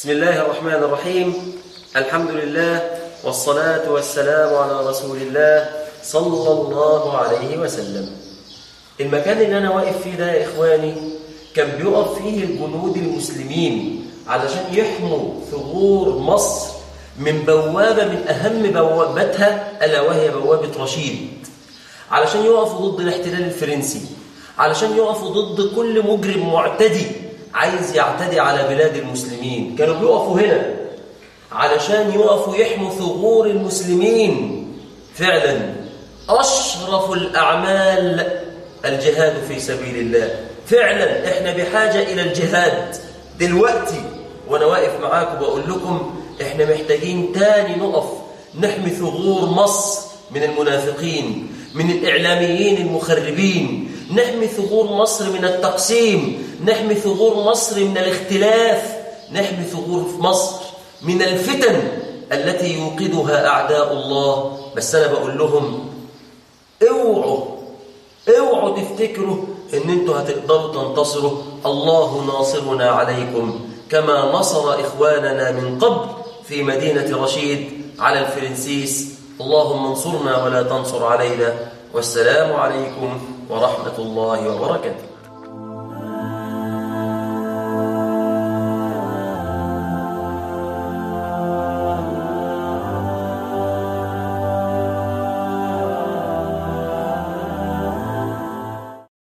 بسم الله الرحمن الرحيم الحمد لله والصلاة والسلام على رسول الله صلى الله عليه وسلم المكان اللي أنا واقف فيه ده يا إخواني كان بيقف فيه الجنود المسلمين علشان يحموا ثغور مصر من بوابة من أهم بواباتها ألا وهي بوابة رشيد علشان يقفوا ضد الاحتلال الفرنسي علشان يقفوا ضد كل مجرم معتدي عايز يعتدي على بلاد المسلمين كانوا بيقفوا هنا علشان يقفوا يحموا ثغور المسلمين فعلا أشرف الأعمال الجهاد في سبيل الله فعلا احنا بحاجة إلى الجهاد دلوقتي وأنا واقف معاكم بقول لكم احنا محتاجين تاني نقف نحمي ثغور مصر من المنافقين من الإعلاميين المخربين نحمي ثغور مصر من التقسيم نحمي ثغور مصر من الاختلاف نحمي ثغور مصر من الفتن التي يوقدها أعداء الله بس أنا بقول لهم اوعوا اوعوا تفتكروا ان انتوا هتقدروا تنتصروا الله ناصرنا عليكم كما نصر إخواننا من قبل في مدينة رشيد على الفرنسيس اللهم انصرنا ولا تنصر علينا والسلام عليكم ورحمة الله وبركاته